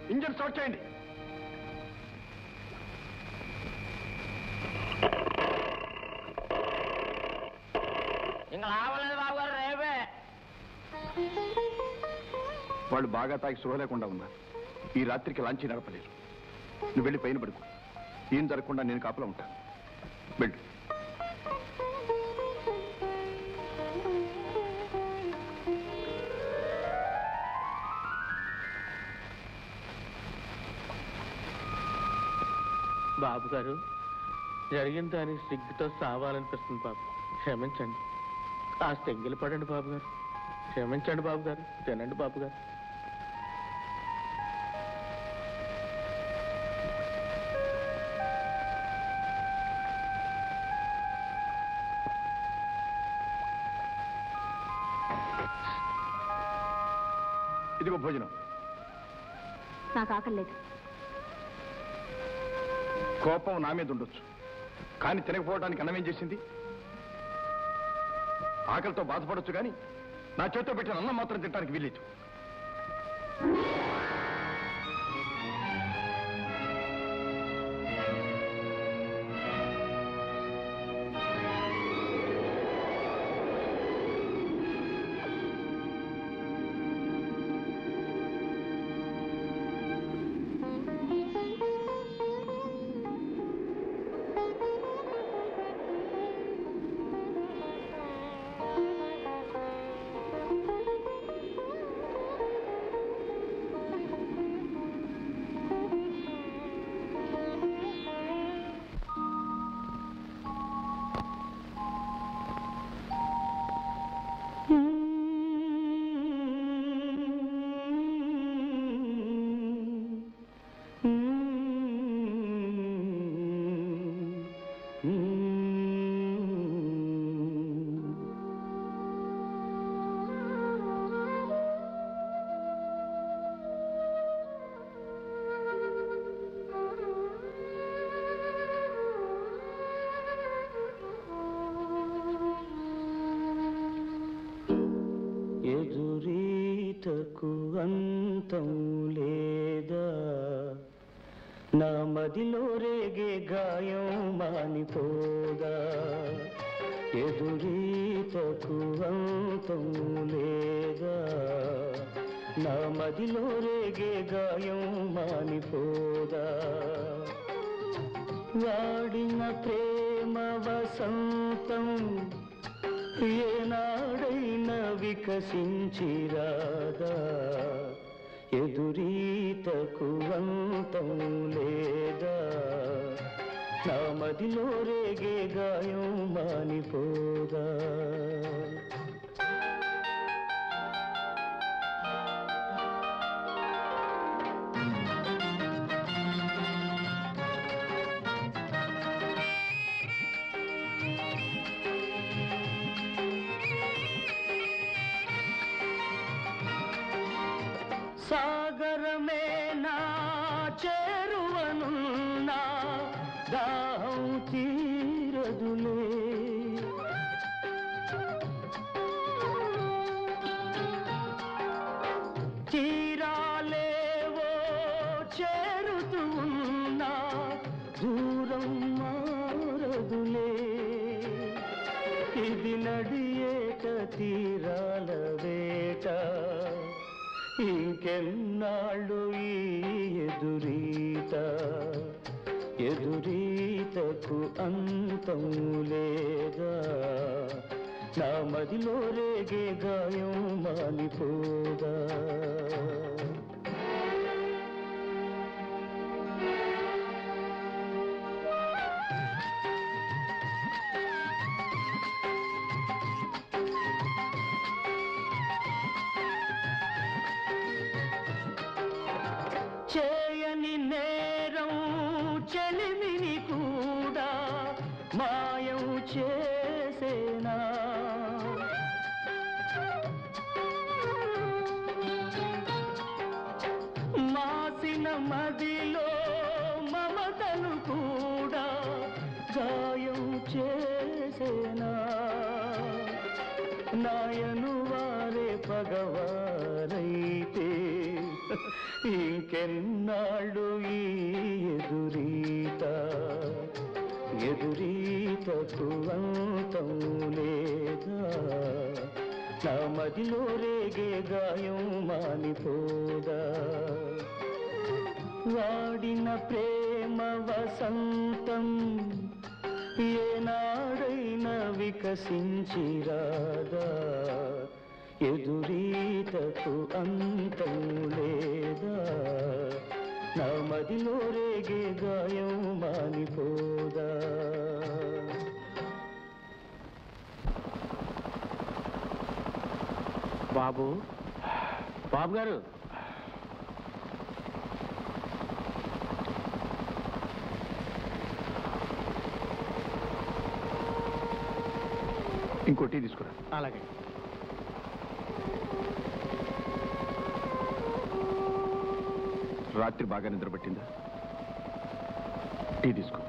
Engine start చేయండి ఇంకా లాభలేదు బాబు గారు రేపే వాళ్ళు బాగా తాగి సుఖ లేకుండా ఉన్నారు ఈ రాత్రికి లాంచి నడపలేరు నువ్వు వెళ్ళి పైన పడుకో ఏం జరగకుండా నేను కాపలా ఉంటాను వెళ్ళు బాబు గారు జరిగిన దానికి సిగ్గుతో సావాలనిపిస్తుంది బాబు క్షమించండి ఆ తెంగిలి పడండి బాబు గారు క్షమించండి బాబు గారు తినండి బాబు గారు ఇదిగో భోజనం నాకు ఆకలేదు కోపం నా మీద ఉండొచ్చు కానీ తినకపోవడానికి అన్నం ఏం చేసింది ఆకలితో బాధపడొచ్చు కానీ నా చేతితో పెట్టిన అన్నం మాత్రం తినడానికి వీలేదు ఎదురీతకు అంతం లేదా నా మదిలో రేగే గాయం మానిపోదా ఎదురీతకు అంతం లేదా నా మదిలో రేగే గాయం మానిపోదా వాడిన ప్రేమ వసంతం ఏనాడైనా వికసించిరాదా ఎదురీతకు అంతం లేదా నా మదిలో రేగే గాయం మానిపోదా సాగరమే నా చేరువనున్నా దాహం తీరదులే తీరాలేవో చేరుతూ ఉన్నా దూరం మారదులే ఇది నడియేట తీరాల వేట ఇంకెన్నాళ్ళు ఈ ఎదురీత ఎదురీతకు అంతం లేదా నా మదిలో రేగే గాయం మానిపోదా చేయని నేరం చెలిమిని కూడా మాయం చేసేనా మాసిన మదిలో మమతను కూడా గాయం చేసేనా నాయను వారే పగవారైతే ఇంకెన్నాళ్ళు ఈ ఎదురీత ఎదురీతకు అంతం లేదా నా మదిలో రేగే గాయం మానిపోదా వాడిన ప్రేమ వసంతం ఏనాడైనా వికసించిరాదా ఎదురీతకు అంతం లేదా నా మదిలో రేగే గాయం మానిపోదా బాబు బాబు గారు ఇంకో టీ తీసుకురా అలాగే రాత్రి బాగా నిద్రపట్టిందా టీ తీసుకో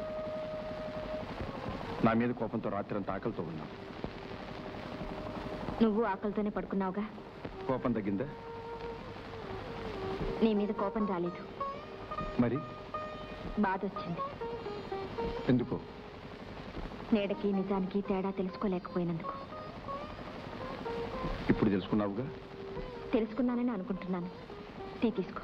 నా మీద కోపంతో రాత్రి అంతా ఆకలితో ఉన్నా నువ్వు ఆకలితోనే పడుకున్నావుగా కోపం తగ్గిందా నీ మీద కోపం రాలేదు మరి బాధ వచ్చింది ఎందుకో నీడకి నిజానికి తేడా తెలుసుకోలేకపోయినందుకు ఇప్పుడు తెలుసుకున్నావుగా తెలుసుకున్నానని అనుకుంటున్నాను టీ తీసుకో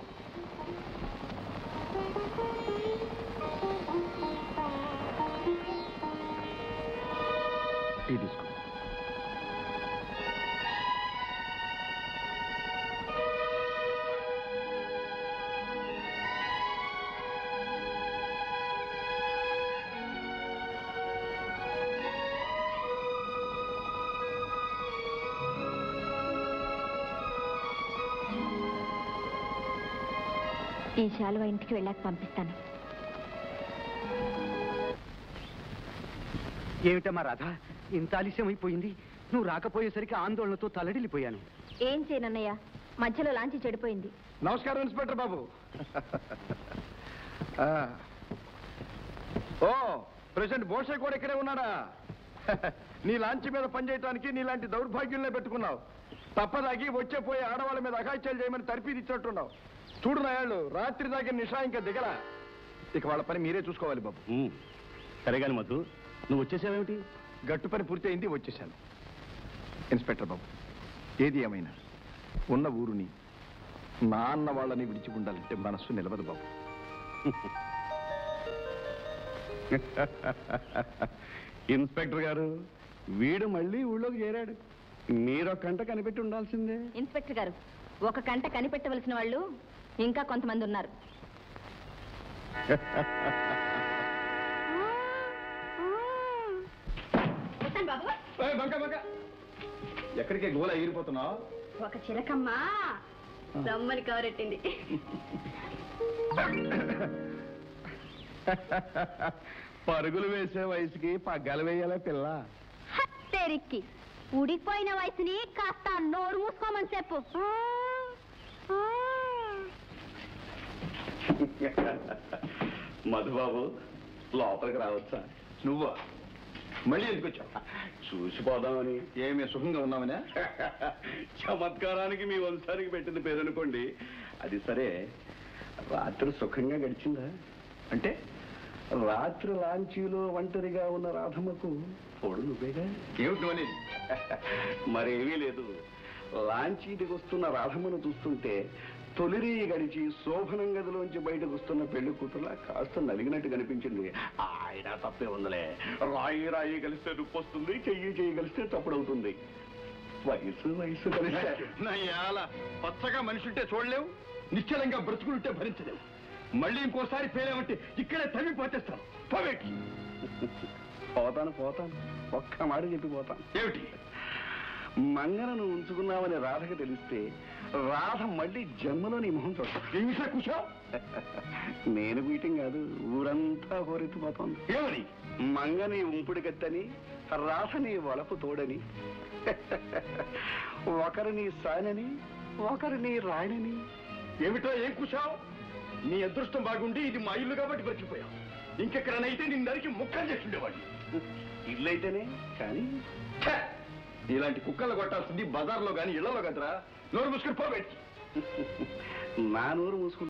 టీ తీసుకో ఈ శాలువ ఇంటికి వెళ్ళాక పంపిస్తాను ఏమిటమ్మా రాధ ఇంత ఆలస్యం అయిపోయింది నువ్వు రాకపోయేసరికి ఆందోళనతో తలడిల్లిపోయాను ఏం చేయనన్నయ్య మధ్యలో లాంచి చెడిపోయింది నమస్కారం ఇన్స్పెక్టర్ బాబు ఆ. ఓ ప్రెసిడెంట్ బోషే కూడా ఇక్కడే ఉన్నాడా నీ లాంచ్ మీద పనిచేయడానికి నీలాంటి దౌర్భాగ్యులనే పెట్టుకున్నావు తప్పదాగి వచ్చే పోయే ఆడవాళ్ళ మీద అఘాయిత్యాలు చేయమని తర్పీది ఇచ్చినట్టున్నావు చూడు నాయాళ్ళు రాత్రి దాకా నిషా ఇంకా దిగరా ఇక వాళ్ళ పని మీరే చూసుకోవాలి బాబు సరే కానీ మధు నువ్వు వచ్చేసావేమిటి గట్టు పని పూర్తి అయింది వచ్చేశాను ఇన్స్పెక్టర్ బాబు ఏది ఏమైనా ఉన్న ఊరుని నా అన్న వాళ్ళని విడిచి ఉండాలంటే మనస్సు నిలవదు బాబు ఇన్స్పెక్టర్ గారు వీడు మళ్ళీ ఊళ్ళోకి చేరాడు మీరొక్కంట కనిపెట్టి ఉండాల్సిందే ఇన్స్పెక్టర్ గారు ఒక కంట కనిపెట్టవలసిన వాళ్ళు ఇంకా కొంతమంది ఉన్నారు బాబు ఏయ్, బంక, బంక. ఎక్కడికి గోల ఎగిరిపోతున్నావు ఒక చిలకమ్మ రమ్మని కవరెట్టింది పరుగులు వేసే వయసుకి పగ్గాలు వేయాలా పిల్ల తెరిక్కి ఉడికిపోయిన వయసుని కాస్త నోరు మూసుకోమని చెప్పు మధుబాబు లోపలికి రావచ్చా నువ్వా మళ్ళీ ఎందుకు వచ్చావు చూసిపోదామని ఏమి సుఖంగా ఉన్నామనే చమత్కారానికి మీ వంశానికి పెట్టిన పేరు అనుకోండి అది సరే రాత్రి సుఖంగా గడిచిందా అంటే రాత్రి లాంచీలో ఒంటరిగా ఉన్న రాధమ్మకు తోడు నువ్వేగా ఏమిటి నువ్వు అనేది మరేమీ లేదు లాంచీ దిగొస్తున్న రాధమ్మను చూస్తుంటే తొలిరి గడిచి శోభనం గదిలోంచి బయటకు వస్తున్న పెళ్లి కూతురులా కాస్త నలిగినట్టు కనిపించింది ఆయన తప్పే ఉందిలే రాయి రాయి కలిస్తే రుప్పు వస్తుంది చెయ్యి చెయ్యి కలిస్తే తప్పుడవుతుంది వయసు వయసు కలిస్తే నా యాల పచ్చగా మనిషి ఉంటే చూడలేవు నిశ్చలంగా బ్రతుకులుంటే భరించలేవు మళ్ళీ ఇంకోసారి పేలేమంటే ఇక్కడే తవ్వి పోతేస్తాను పోవేటి పోతాను పోతాను ఒక్క మాట చెప్పి పోతాను ఏమిటి మంగనను ఉంచుకున్నామని రాధకు తెలిస్తే రాధ మళ్ళీ జన్మలో నీ మొహం చూడదు ఇంగిసా కూర్చో నేను మీటింగ్ కాదు ఊరంతా హోరెత్తిపోతోంది ఏమని మంగని ఉంపుడు కత్తని రాధని వలపు తోడని ఒకరిని సానని ఒకరిని రాయనని ఏమిటో ఏం కూర్చావు నీ అదృష్టం బాగుండి ఇది మా ఇల్లు కాబట్టి బ్రతికిపోయావు ఇంకెక్కడనైతే నిన్ను నరికి ముక్కలు చేస్తుండేవాడిని ఇల్లైతేనే కానీ ఛే! ఇలాంటి కుక్కలు కొట్టాల్సింది బజార్లో గాని ఇళ్లలో కదరా నోరు ముసుకుని పోబెట్టి నా నోరు మూసుకుంటే